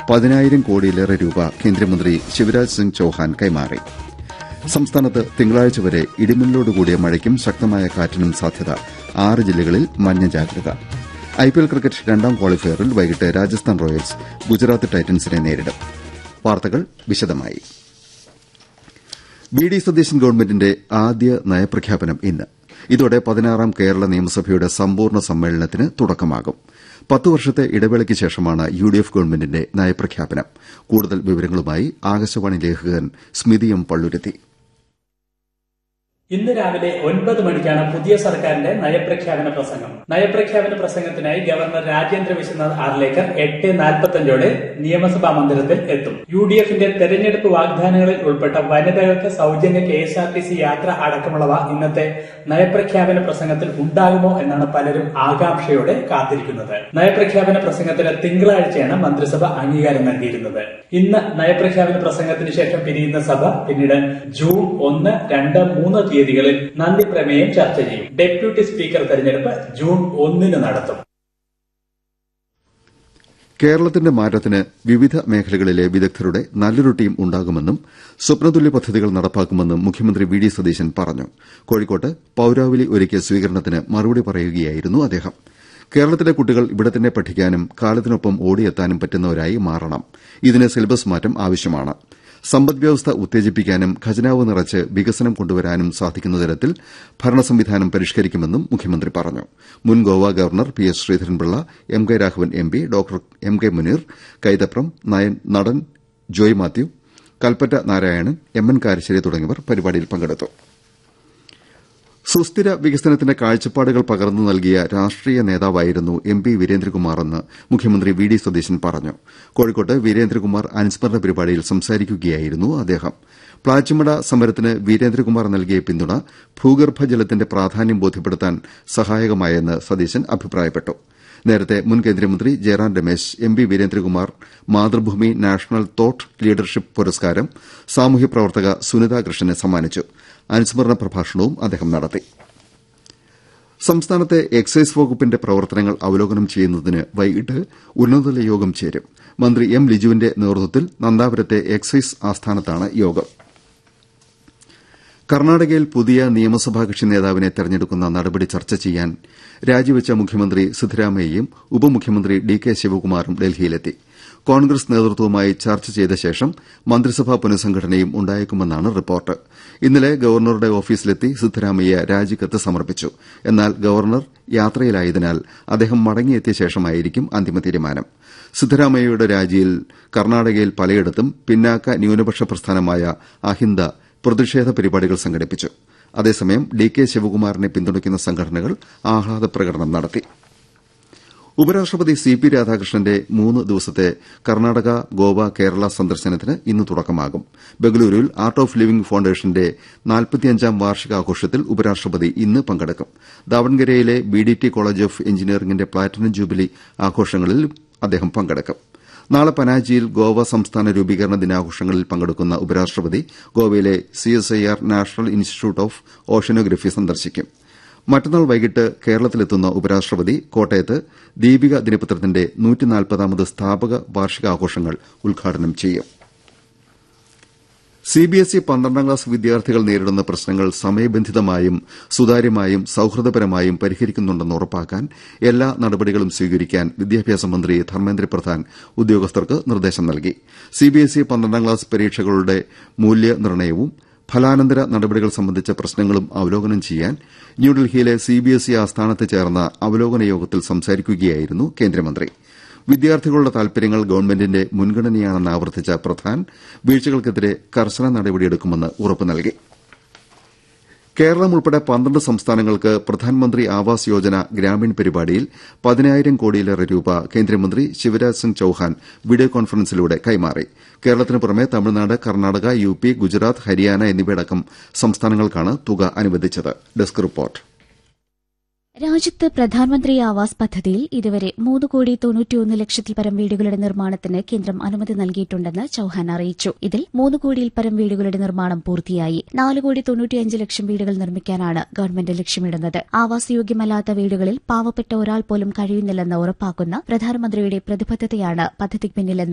പതിനായിരം കോടിയിലേറെ രൂപ കേന്ദ്രമന്ത്രി ശിവരാജ് സിംഗ് ചൌഹാൻ കൈമാറി സംസ്ഥാനത്ത് തിങ്കളാഴ്ച വരെ ഇടിമിന്നലോടുകൂടിയ മഴയ്ക്കും ശക്തമായ കാറ്റിനും സാധ്യത ആറ് ജില്ലകളിൽ മഞ്ഞ ജാഗ്രത ഐപിഎൽ ക്രിക്കറ്റ് രണ്ടാം ക്വാളിഫയറിൽ വൈകിട്ട് രാജസ്ഥാൻ റോയൽസ് ഗുജറാത്ത് ടൈറ്റൻസിനെ നേരിടും വാർത്തകൾ വിശദമായി വി ഡി സതീശൻ ഗവൺമെന്റിന്റെ ആദ്യ നയപ്രഖ്യാപനം ഇന്ന് ഇതോടെ പതിനാറാം കേരള നിയമസഭയുടെ സമ്പൂർണ്ണ സമ്മേളനത്തിന് തുടക്കമാകും പത്ത് വർഷത്തെ ഇടവേളയ്ക്ക് ശേഷമാണ് യു ഡി എഫ് ഗവൺമെന്റിന്റെ നയപ്രഖ്യാപനം കൂടുതൽ വിവരങ്ങളുമായി ആകാശവാണി ലേഖകൻ സ്മിതി എം പള്ളുരുത്തി ഇന്ന് രാവിലെ ഒൻപത് മണിക്കാണ് പുതിയ സർക്കാരിന്റെ നയപ്രഖ്യാപന പ്രസംഗം നയപ്രഖ്യാപന പ്രസംഗത്തിനായി ഗവർണർ രാജേന്ദ്ര വിശ്വനാഥ് ആർലേക്കർ എട്ട് നാൽപ്പത്തഞ്ചോടെ നിയമസഭാ മന്ദിരത്തിൽ എത്തും യു ഡി എഫിന്റെ തെരഞ്ഞെടുപ്പ് വാഗ്ദാനങ്ങളിൽ ഉൾപ്പെട്ട വനിതകൾക്ക് സൌജന്യ K S R T C യാത്ര അടക്കമുള്ളവ ഇന്നത്തെ നയപ്രഖ്യാപന പ്രസംഗത്തിൽ ഉണ്ടാകുമോ എന്നാണ് പലരും ആകാംക്ഷയോടെ കാത്തിരിക്കുന്നത് നയപ്രഖ്യാപന പ്രസംഗത്തിന് തിങ്കളാഴ്ചയാണ് മന്ത്രിസഭ അംഗീകാരം നൽകിയിരുന്നത് ഇന്ന് നയപ്രഖ്യാപന പ്രസംഗത്തിന് ശേഷം പിരിയുന്ന സഭ പിന്നീട് ജൂൺ ഒന്ന് രണ്ട് മൂന്ന് തീയതികളിൽ നന്ദി പ്രമേയം ചർച്ച ചെയ്യും ഡെപ്യൂട്ടി സ്പീക്കർ തെരഞ്ഞെടുപ്പ് ജൂൺ ഒന്നിന് നടത്തും കേരളത്തിന്റെ മാറ്റത്തിന് വിവിധ മേഖലകളിലെ വിദഗ്ധരുടെ നല്ലൊരു ടീം ഉണ്ടാകുമെന്നും സ്വപ്നതുല്യ പദ്ധതികൾ നടപ്പാക്കുമെന്നും മുഖ്യമന്ത്രി വി ഡി സതീശൻ പറഞ്ഞു കോഴിക്കോട്ട് പൌരാവലി ഒരുക്കിയ സ്വീകരണത്തിന് മറുപടി പറയുകയായിരുന്നു അദ്ദേഹം കേരളത്തിലെ കുട്ടികൾ ഇവിടെ തന്നെ പഠിക്കാനും കാലത്തിനൊപ്പം ഓടിയെത്താനും പറ്റുന്നവരായി മാറണം ഇതിന് സിലബസ് മാറ്റം ആവശ്യമാണ് സമ്പദ്വ്യവസ്ഥ ഉത്തേജിപ്പിക്കാനും ഖജനാവ് നിറച്ച് വികസനം കൊണ്ടുവരാനും സാധിക്കുന്ന തരത്തിൽ ഭരണ സംവിധാനം പരിഷ്കരിക്കുമെന്നും മുഖ്യമന്ത്രി പറഞ്ഞു മുൻ Goa governor P S Sreedharan Pillai M K Raghavan M P doctor M K Muneer Kaithapram നടൻ ജോയ് മാത്യു കൽപ്പറ്റ നാരായണൻ എം എൻ കാരശ്ശേരി തുടങ്ങിയവർ പരിപാടിയിൽ പങ്കെടുത്തു സുസ്ഥിര വികസനത്തിന്റെ കാഴ്ചപ്പാടുകൾ പകർന്നു നൽകിയ രാഷ്ട്രീയ നേതാവായിരുന്നു എം പി വീരേന്ദ്രകുമാറെന്ന് മുഖ്യമന്ത്രി വി ഡി സതീശൻ പറഞ്ഞു കോഴിക്കോട്ട് വീരേന്ദ്രകുമാർ അനുസ്മരണ പരിപാടിയിൽ സംസാരിക്കുകയായിരുന്നു അദ്ദേഹം പ്ലാച്ചിമട സമരത്തിന് വീരേന്ദ്രകുമാർ നൽകിയ പിന്തുണ ഭൂഗർഭജലത്തിന്റെ പ്രാധാന്യം ബോധ്യപ്പെടുത്താൻ സഹായകമായെന്ന് സതീശൻ അഭിപ്രായപ്പെട്ടു നേരത്തെ മുൻ കേന്ദ്രമന്ത്രി Jairam Ramesh M P Veerendrakumar Mathrubhumi national thought leadership പുരസ്കാരം സാമൂഹ്യ പ്രവർത്തക സുനിതാ കൃഷ്ണന് സമ്മാനിച്ചു അനുസ്മരണ പ്രഭാഷണവും അദ്ദേഹം നടത്തി സംസ്ഥാനത്തെ എക്സൈസ് വകുപ്പിന്റെ പ്രവർത്തനങ്ങൾ അവലോകനം ചെയ്യുന്നതിന് വൈകിട്ട് ഉന്നതതല യോഗം ചേരും മന്ത്രി എം ലിജുവിന്റെ നേതൃത്വത്തിൽ നന്ദാപുരത്തെ എക്സൈസ് ആസ്ഥാനത്താണ് യോഗം കർണാടകയിൽ പുതിയ നിയമസഭാ കക്ഷി നേതാവിനെ തെരഞ്ഞെടുക്കുന്ന നടപടി ചർച്ച ചെയ്യാൻ രാജിവെച്ച മുഖ്യമന്ത്രി സിദ്ധരാമയ്യയും ഉപമുഖ്യമന്ത്രി ഡി കെ ശിവകുമാറും ഡൽഹിയിലെത്തി കോൺഗ്രസ് നേതൃത്വവുമായി ചർച്ച ചെയ്ത ശേഷം മന്ത്രിസഭാ പുനഃസംഘടനയും ഉണ്ടായേക്കുമെന്നാണ് റിപ്പോർട്ട് ഇന്നലെ ഗവർണറുടെ ഓഫീസിലെത്തി സിദ്ധരാമയ്യ രാജിക്കത്ത് സമർപ്പിച്ചു എന്നാൽ ഗവർണർ യാത്രയിലായതിനാൽ അദ്ദേഹം മടങ്ങിയെത്തിയ ശേഷമായിരിക്കും അന്തിമ തീരുമാനം സിദ്ധരാമയ്യയുടെ രാജിയിൽ കർണാടകയിൽ പലയിടത്തും പിന്നാക്ക ന്യൂനപക്ഷ പ്രസ്ഥാനമായ അഹിന്ദ പ്രതിഷേധ പരിപാടികൾ സംഘടിപ്പിച്ചു അതേസമയം ഡി കെ ശിവകുമാറിനെ പിന്തുണയ്ക്കുന്ന സംഘടനകൾ ആഹ്ലാദ പ്രകടനം നടത്തി ഉപരാഷ്ട്രപതി സി പി രാധാകൃഷ്ണന്റെ മൂന്ന് ദിവസത്തെ കർണാടക ഗോവ കേരള സന്ദർശനത്തിന് ഇന്ന് തുടക്കമാകും ബംഗളൂരുവിൽ ആർട്ട് ഓഫ് ലിവിംഗ് ഫൌണ്ടേഷന്റെ നാൽപ്പത്തിയഞ്ചാം വാർഷികാഘോഷത്തിൽ ഉപരാഷ്ട്രപതി ഇന്ന് പങ്കെടുക്കും ദാവൺഗരയിലെ B D T college of എഞ്ചിനീയറിംഗിന്റെ പ്ലാറ്റിനം ജൂബിലി ആഘോഷങ്ങളിൽ അദ്ദേഹം പങ്കെടുക്കും നാളെ പനാജിയിൽ ഗോവ സംസ്ഥാന രൂപീകരണ ദിനാഘോഷങ്ങളിൽ പങ്കെടുക്കുന്ന ഉപരാഷ്ട്രപതി ഗോവയിലെ CSIR national institute of oceanography സന്ദർശിക്കും മറ്റന്നാൾ വൈകിട്ട് കേരളത്തിലെത്തുന്ന ഉപരാഷ്ട്രപതി കോട്ടയത്ത് ദീപിക ദിനപത്രത്തിന്റെ നൂറ്റിനാൽപ്പതാമത് സ്ഥാപക വാർഷികാഘോഷങ്ങൾ ഉദ്ഘാടനം ചെയ്യും സിബിഎസ്ഇ പന്ത്രണ്ടാം ക്ലാസ് വിദ്യാർത്ഥികൾ നേരിടുന്ന പ്രശ്നങ്ങൾ സമയബന്ധിതമായും സുതാര്യമായും സൌഹൃദപരമായും പരിഹരിക്കുന്നുണ്ടെന്ന് ഉറപ്പാക്കാൻ എല്ലാ നടപടികളും സ്വീകരിക്കാൻ വിദ്യാഭ്യാസ മന്ത്രി ധർമ്മേന്ദ്ര പ്രധാൻ ഉദ്യോഗസ്ഥർക്ക് നിർദ്ദേശം നൽകി സിബിഎസ്ഇ പന്ത്രണ്ടാം ക്ലാസ് പരീക്ഷകളുടെ മൂല്യനിർണ്ണയവും ഫലാനന്തര നടപടികൾ സംബന്ധിച്ച പ്രശ്നങ്ങളും അവലോകനം ചെയ്യാൻ ന്യൂഡൽഹിയിലെ സിബിഎസ്ഇ ആസ്ഥാനത്ത് ചേർന്ന അവലോകന യോഗത്തിൽ സംസാരിക്കുകയായിരുന്നു കേന്ദ്രമന്ത്രി വിദ്യാർത്ഥികളുടെ താൽപര്യങ്ങൾ ഗവൺമെന്റിന്റെ മുൻഗണനയാണെന്ന് ആവർത്തിച്ച പ്രധാൻ വീഴ്ചകൾക്കെതിരെ കർശന നടപടിയെടുക്കുമെന്ന് ഉറപ്പു നൽകി കേരളം ഉൾപ്പെടെ പന്ത്രണ്ട് സംസ്ഥാനങ്ങൾക്ക് പ്രധാനമന്ത്രി ആവാസ് യോജന ഗ്രാമീൺ പരിപാടിയിൽ പതിനായിരം കോടിയിലേറെ രൂപ കേന്ദ്രമന്ത്രി ശിവരാജ് സിംഗ് ചൌഹാൻ വീഡിയോ കോൺഫറൻസിലൂടെ കൈമാറി കേരളത്തിന് പുറമെ തമിഴ്നാട് കർണാടക യു പി ഗുജറാത്ത് ഹരിയാന എന്നിവയടക്കം സംസ്ഥാനങ്ങൾക്കാണ് തുക അനുവദിച്ചത് ഡെസ്ക് റിപ്പോർട്ട് രാജ്യത്ത് പ്രധാനമന്ത്രി ആവാസ് പദ്ധതിയിൽ ഇതുവരെ മൂന്ന് കോടി തൊണ്ണൂറ്റിയൊന്ന് ലക്ഷത്തിൽ പരം വീടുകളുടെ നിർമ്മാണത്തിന് കേന്ദ്രം അനുമതി നൽകിയിട്ടുണ്ടെന്ന് ചൌഹാൻ അറിയിച്ചു ഇതിൽ മൂന്ന് കോടിയിൽ പരം വീടുകളുടെ നിർമ്മാണം പൂർത്തിയായി നാല് കോടി തൊണ്ണൂറ്റിയഞ്ച് ലക്ഷം വീടുകൾ നിർമ്മിക്കാനാണ് ഗവൺമെന്റ് ലക്ഷ്യമിടുന്നത് ആവാസ് യോഗ്യമല്ലാത്ത വീടുകളിൽ പാവപ്പെട്ട ഒരാൾ പോലും കഴിയുന്നില്ലെന്ന് ഉറപ്പാക്കുന്ന പ്രധാനമന്ത്രിയുടെ പ്രതിബദ്ധതയാണ് പദ്ധതിക്ക് പിന്നിലെന്ന്